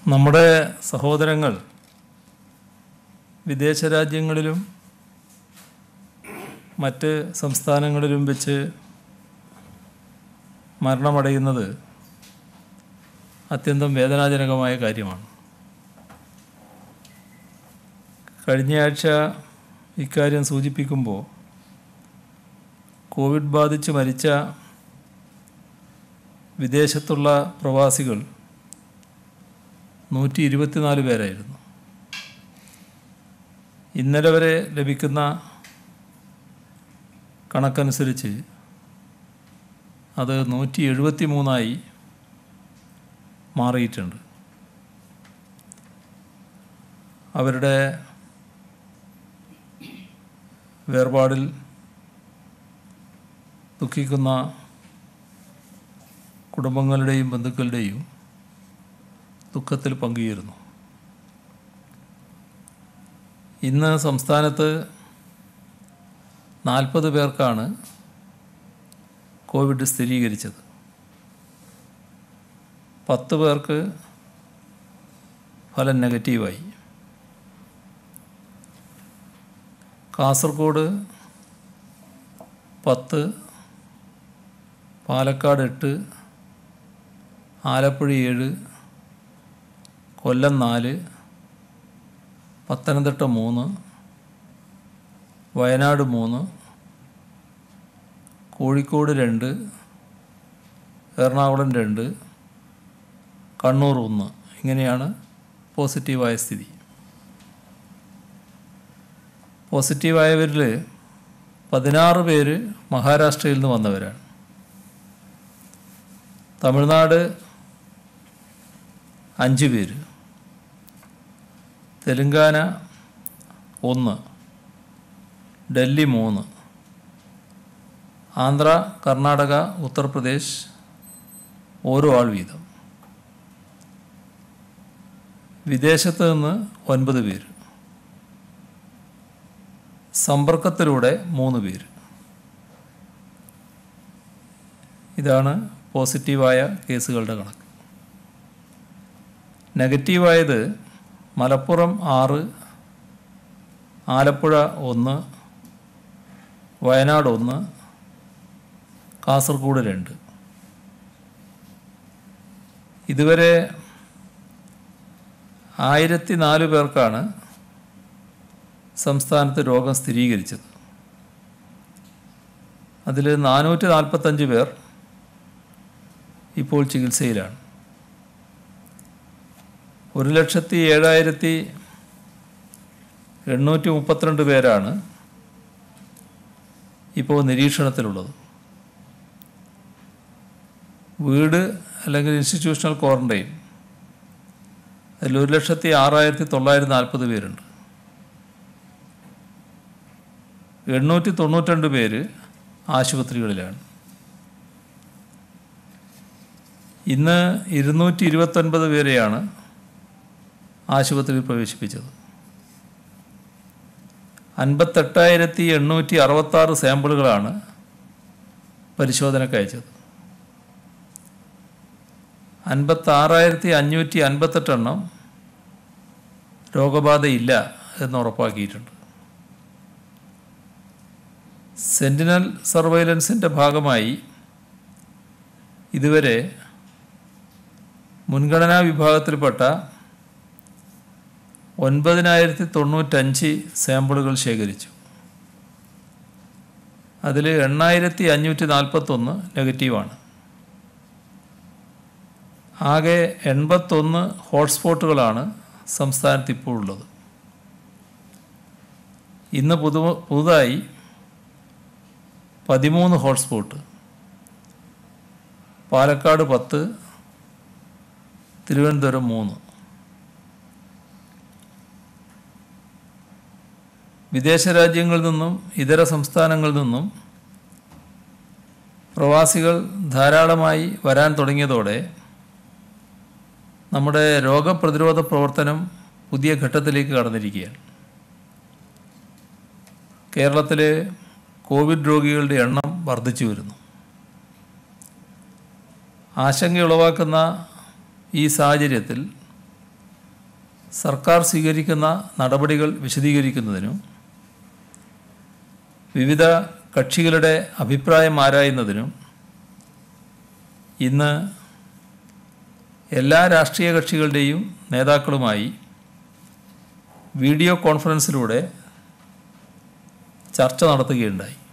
നമ്മുടെ സഹോദരങ്ങൾ വിദേശ രാജ്യങ്ങളിലും മറ്റ് സംസ്ഥാനങ്ങളിലും വെച്ച് മരണമടയുന്നത് അത്യന്തം വേദനാജനകമായ കാര്യമാണ് കഴിഞ്ഞയാഴ്ച ഇക്കാര്യം സൂചിപ്പിക്കുമ്പോൾ കോവിഡ് ബാധിച്ച് മരിച്ച വിദേശത്തുള്ള പ്രവാസികൾ നൂറ്റി ഇരുപത്തിനാല് പേരായിരുന്നു ഇന്നലെ വരെ ലഭിക്കുന്ന കണക്കനുസരിച്ച് അത് നൂറ്റി എഴുപത്തി മൂന്നായി മാറിയിട്ടുണ്ട് അവരുടെ വേർപാടിൽ ദുഃഖിക്കുന്ന കുടുംബങ്ങളുടെയും ബന്ധുക്കളുടെയും ദുഃഖത്തിൽ പങ്കുചേരുന്നു ഇന്ന് സംസ്ഥാനത്ത് നാൽപ്പത് പേർക്കാണ് കോവിഡ് സ്ഥിരീകരിച്ചത് പത്ത് പേർക്ക് ഫലം നെഗറ്റീവായി കാസർഗോഡ് പത്ത് പാലക്കാട് എട്ട് ആലപ്പുഴ ഏഴ് കൊല്ലം നാല് പത്തനംതിട്ട മൂന്ന് വയനാട് മൂന്ന് കോഴിക്കോട് രണ്ട് എറണാകുളം രണ്ട് കണ്ണൂർ ഒന്ന് ഇങ്ങനെയാണ് പോസിറ്റീവായ സ്ഥിതി പോസിറ്റീവായവരിൽ പതിനാറ് പേര് മഹാരാഷ്ട്രയിൽ നിന്ന് വന്നവരാണ് തമിഴ്നാട് അഞ്ച് പേര് തെലുങ്കാന ഒന്ന് ഡൽഹി മൂന്ന് ആന്ധ്ര കർണാടക ഉത്തർപ്രദേശ് ഓരോ ആൾ വീതം വിദേശത്ത് നിന്ന് ഒൻപത് പേര് സമ്പർക്കത്തിലൂടെ മൂന്ന് പേര് ഇതാണ് പോസിറ്റീവായ കേസുകളുടെ കണക്ക് നെഗറ്റീവായത് മലപ്പുറം ആറ് ആലപ്പുഴ ഒന്ന് വയനാട് ഒന്ന് കാസർഗോഡ് രണ്ട് ഇതുവരെ ആയിരത്തി നാല് പേർക്കാണ് സംസ്ഥാനത്ത് രോഗം സ്ഥിരീകരിച്ചത് അതിൽ നാനൂറ്റി നാൽപ്പത്തഞ്ച് പേർ ഇപ്പോൾ ചികിത്സയിലാണ് ഒരു ലക്ഷത്തി ഏഴായിരത്തി എണ്ണൂറ്റി മുപ്പത്തിരണ്ട് പേരാണ് ഇപ്പോൾ നിരീക്ഷണത്തിലുള്ളത് വീട് അല്ലെങ്കിൽ ഇൻസ്റ്റിറ്റ്യൂഷണൽ ക്വാറൻറ്റൈൻ അതിൽ ഒരു ലക്ഷത്തി ആറായിരത്തി തൊള്ളായിരത്തി നാൽപ്പത് പേരുണ്ട് എണ്ണൂറ്റി തൊണ്ണൂറ്റിരണ്ട് പേര് ആശുപത്രികളിലാണ് ഇന്ന് ഇരുന്നൂറ്റി ഇരുപത്തൊൻപത് പേരെയാണ് ആശുപത്രിയിൽ പ്രവേശിപ്പിച്ചത് അൻപത്തെട്ടായിരത്തി എണ്ണൂറ്റി അറുപത്താറ് സാമ്പിളുകളാണ് പരിശോധനയ്ക്ക് അയച്ചത് അൻപത്താറായിരത്തി അഞ്ഞൂറ്റി അൻപത്തെട്ടെണ്ണം രോഗബാധയില്ല എന്ന് ഉറപ്പാക്കിയിട്ടുണ്ട് സെൻറ്റിനൽ സർവൈലൻസിൻ്റെ ഭാഗമായി ഇതുവരെ മുൻഗണനാ വിഭാഗത്തിൽപ്പെട്ട ഒൻപതിനായിരത്തി തൊണ്ണൂറ്റഞ്ച് സാമ്പിളുകൾ ശേഖരിച്ചു അതിൽ എണ്ണായിരത്തി അഞ്ഞൂറ്റി നാൽപ്പത്തൊന്ന് നെഗറ്റീവാണ് ആകെ എൺപത്തൊന്ന് ഹോട്ട്സ്പോട്ടുകളാണ് സംസ്ഥാനത്ത് ഇപ്പോൾ ഉള്ളത് ഇന്ന് പുതു പുതുതായി പതിമൂന്ന് ഹോട്ട്സ്പോട്ട് പാലക്കാട് പത്ത് തിരുവനന്തപുരം മൂന്ന് വിദേശ രാജ്യങ്ങളിൽ നിന്നും ഇതര സംസ്ഥാനങ്ങളിൽ നിന്നും പ്രവാസികൾ ധാരാളമായി വരാൻ തുടങ്ങിയതോടെ നമ്മുടെ രോഗപ്രതിരോധ പ്രവർത്തനം പുതിയ ഘട്ടത്തിലേക്ക് കടന്നിരിക്കുകയാണ് കേരളത്തിലെ കോവിഡ് രോഗികളുടെ എണ്ണം വർദ്ധിച്ചു വരുന്നു ആശങ്കയുളവാക്കുന്ന ഈ സാഹചര്യത്തിൽ സർക്കാർ സ്വീകരിക്കുന്ന നടപടികൾ വിശദീകരിക്കുന്നതിനും വിവിധ കക്ഷികളുടെ അഭിപ്രായം ആരായുന്നതിനും ഇന്ന് എല്ലാ രാഷ്ട്രീയ കക്ഷികളുടെയും നേതാക്കളുമായി വീഡിയോ കോൺഫറൻസിലൂടെ ചർച്ച നടത്തുകയുണ്ടായി